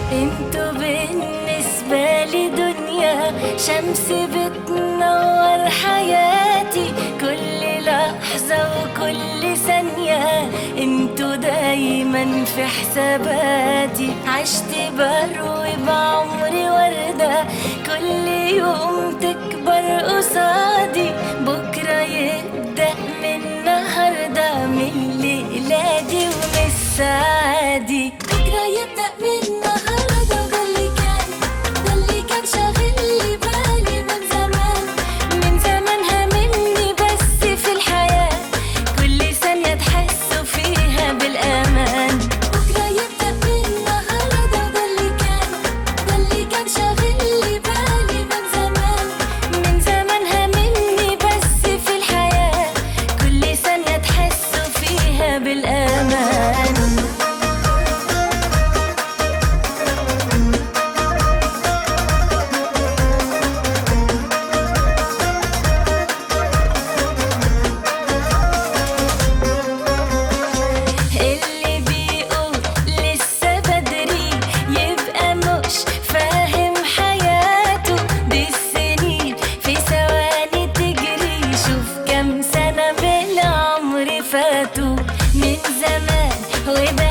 انتوا بالنسبة لي دنيا شمس بتنور حياتي كل لحظة وكل ثانية انتوا دايما في حساباتي عشت بروي بعمري وردة كل يوم تكبر قصادي بكرة يبدأ من النهاردة من ليلادي ومن السعادي بكرة يبدأ من النهاردة وده اللي كان ده اللي كان شاغل لي بالي من زمان من زمان هاممني بس في الحياة كل ثانية تحسوا فيها بالأمان بكرة يبدأ من النهاردة وده اللي كان ده اللي كان شاغل لي بالي من زمان من زمان هاممني بس في الحياة كل ثانية تحسوا فيها بالأمان اللي بيقول لسه بدري يبقى مش فاهم حياته دي السنين في ثواني تجري شوف كام سنة من عمري فاتوا من زمان وده